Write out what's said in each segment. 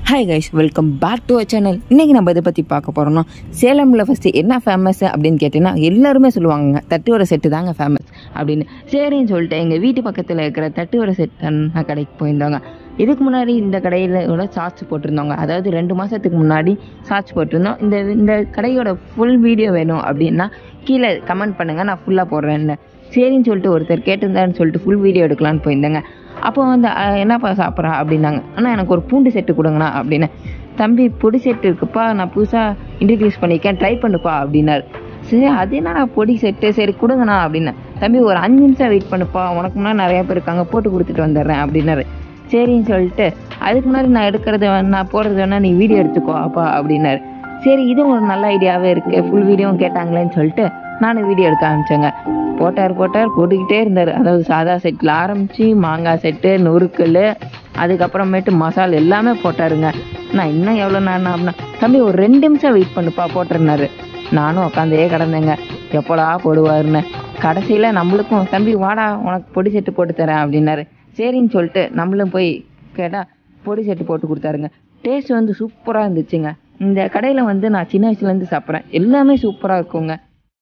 hi guys welcome back to a channel இன்றைக்கி நம்ம இதை பற்றி பார்க்க போகிறோம்னா சேலமில் ஃபஸ்ட்டு என்ன ஃபேமஸ் அப்படின்னு கேட்டிங்கன்னா எல்லாருமே சொல்லுவாங்க தட்டுவர செட்டு தாங்க ஃபேமஸ் அப்படின்னு சரின்னு சொல்லிட்டு எங்கள் வீட்டு பக்கத்தில் இருக்கிற தட்டுவர செட்டு நான் கடைக்கு போயிருந்தாங்க இதுக்கு முன்னாடி இந்த கடையில் கூட சார்ஜ் போட்டிருந்தாங்க அதாவது ரெண்டு மாதத்துக்கு முன்னாடி சார்ஜ் போட்டிருந்தோம் இந்த இந்த கடையோட ஃபுல் வீடியோ வேணும் அப்படின்னா கீழே கமெண்ட் பண்ணுங்கள் நான் ஃபுல்லாக போடுறேன்னு சரின்னு சொல்லிட்டு ஒருத்தர் கேட்டிருந்தாருன்னு சொல்லிட்டு ஃபுல் வீடியோ எடுக்கலான்னு போயிருந்தேங்க அப்போ வந்து "அஹ், என்னப்பா சாப்பிட்றா அப்படின்னாங்க அண்ணா எனக்கு ஒரு பூண்டு செட்டு கொடுங்கண்ணா அப்படின்னு தம்பி பொடி செட்டு இருக்குப்பா நான் புதுசாக இன்ட்ரடியூஸ் பண்ணியிருக்கேன் ட்ரை பண்ணுப்பா அப்படின்னாரு சரி அது என்னடா பொடி செட்டு சரி கொடுங்கண்ணா அப்படின்னேன் தம்பி ஒரு அஞ்சு நிமிஷம் வெயிட் பண்ணுப்பா உனக்கு முன்னாடி நிறைய பேர் இருக்காங்க போட்டு கொடுத்துட்டு வந்துடுறேன் அப்படின்னாரு சரின்னு சொல்லிட்டு அதுக்கு முன்னாடி நான் எடுக்கிறது வேணா- நான் போடுறது வேணா நீ வீடியோ எடுத்துக்கோ அப்பா அப்படின்னாரு சரி இதுவும் ஒரு நல்ல ஐடியாவே இருக்கு ஃபுல் வீடியோவும் கேட்டாங்களேன்னு சொல்லிட்டு நானும் வீடியோ எடுக்க ஆரம்பிச்சேங்க போட்டார் போட்டார் போட்டுக்கிட்டே இருந்தார் அதாவது சாதா செட்டில் ஆரம்பித்து மாங்காய் செட்டு நொறுக்கல் அதுக்கப்புறமேட்டு மசால் எல்லாமே போட்டாருங்க நான் இன்னும் எவ்வளோ நேரம் அப்படின்னா தம்பி ஒரு ரெண்டு நிமிஷம் வெயிட் பண்ணுப்பா போட்டிருந்தாரு நானும் உட்காந்தே கிடந்தேங்க எப்போடா போடுவாருன்னு கடைசியில் நம்மளுக்கும் தம்பி வாடா உனக்கு பொடி செட்டு போட்டு தரேன் அப்படின்னாரு சரின்னு சொல்லிட்டு நம்மளும் போய் கேட்டால் பொடி செட்டு போட்டு கொடுத்தாருங்க டேஸ்ட் வந்து சூப்பராக இருந்துச்சுங்க இந்த கடையில் வந்து நான் சின்ன வயசுலேருந்து சாப்பிட்றேன் எல்லாமே சூப்பராக இருக்குங்க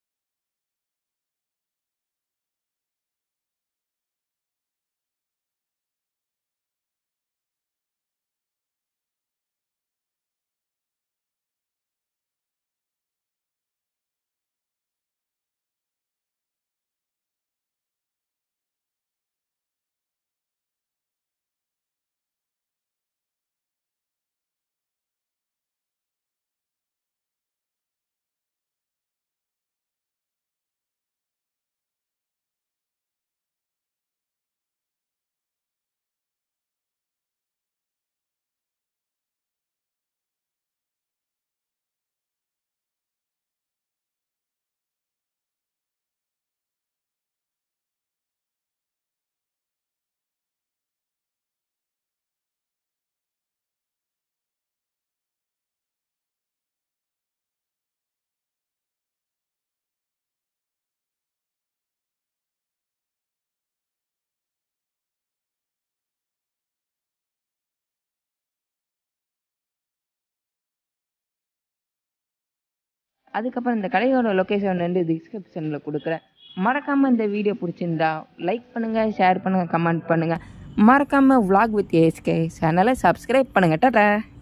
அதுக்கப்புறம் இந்த கடையோட லொக்கேஷன் வந்து டிஸ்கிரிப்ஷனில் கொடுக்குறேன் மறக்காமல் இந்த வீடியோ பிடிச்சிருந்தா லைக் பண்ணுங்கள் ஷேர் பண்ணுங்கள் கமெண்ட் பண்ணுங்கள் மறக்காமல் vlog வித் ஏஎஸ்கே சேனலை சப்ஸ்கிரைப் பண்ணுங்கள் டாடா